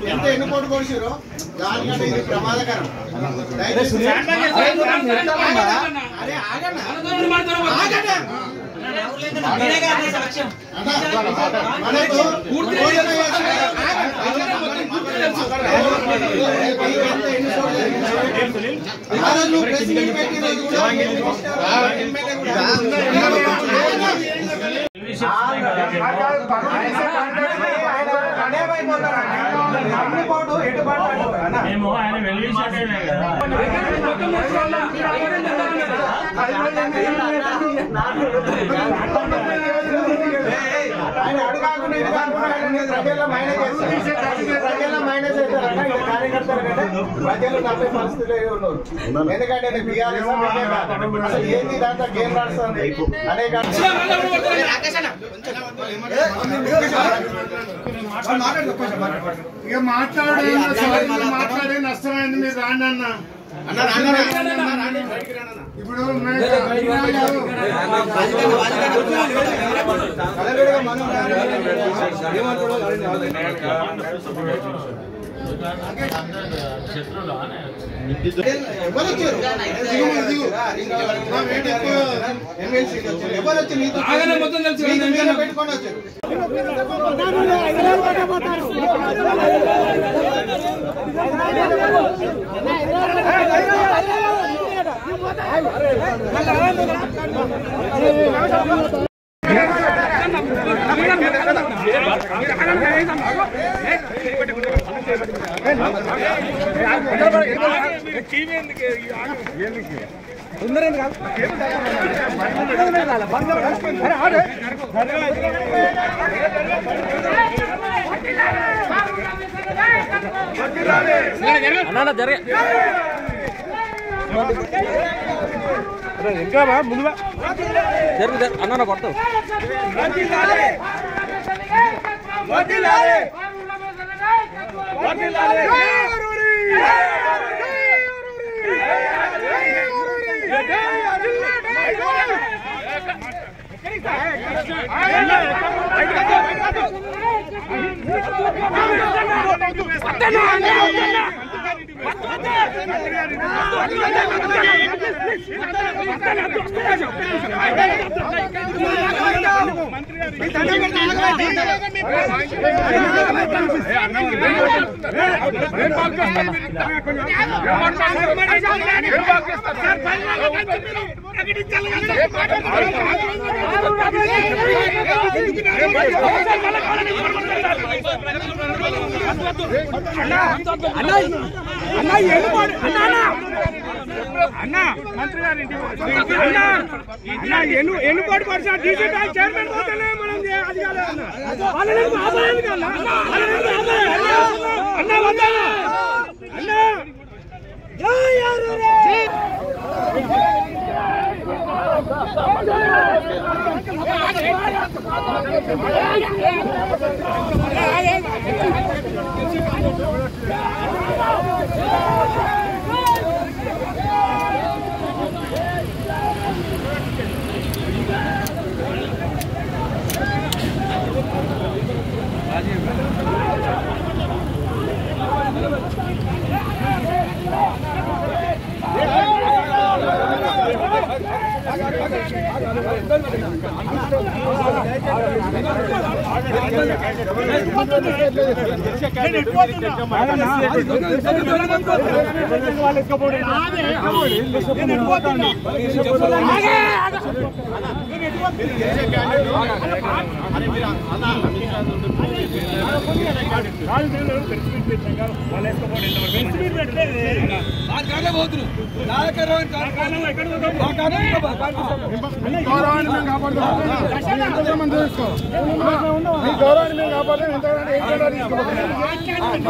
ఎంత ఎన్ని కోట్లు కొడిచారో దానికంటే ఇది ప్రమాదకరం దయచేసి అరే ఆగండి ఆగండి మనకు భోజనం చేసి- ఆ రోజు నువ్వు ప్రెస్ మీట్ పెట్టిన రోజు కూడా ఎమ్మెల్యే కూడా మేము ఆయన వెలిగించాడే కదా ఆయన అడగాకుండా ఇది కాకుండా ఆయన ప్రజల్లో మైనస్ చేస్తారు ప్రజల్లో మైనస్ చేస్తారట ఇంకా కార్యకర్తలు కంటే ప్రజలు నమ్మే పరిస్థితులు ఏమి ఉన్నారు ఎందుకంటే నేను బీఆర్ఎస్ అసలు ఏంది దాంట్లో గేమ్ నడుస్తుంది అనేక ఇక మాట్లాడే మాట్లాడే నష్టమైంది మీరు రాండి అన్న ఇప్పుడు శత్రువులు ఎవరు వచ్చారు ఎమ్మెల్సీ వచ్చారు ఎవరు వచ్చి నీతో మీతో మీరే పెట్టుకొని వచ్చారు ఎన్నుకోటి పరిచయం డీసీ బ్యాంక్ చైర్మన్ పోతేనే మనం చే- అది కాదు అన్న. వాళ్ళని ఎందుకు ఆపలేదు కన్నా? వాళ్ళని ఎందుకు ఆపలేదు? అన్న వద్దానా? అన్న జై ఆర్ఆర్ఆర్. గౌరవాన్ని మేము కాపాడుతాం ఎంతమంది తీసుకో మీ గౌరవాన్ని మేము కాపాడలేం ఎంతమంది ఏం తీసుకోవాలి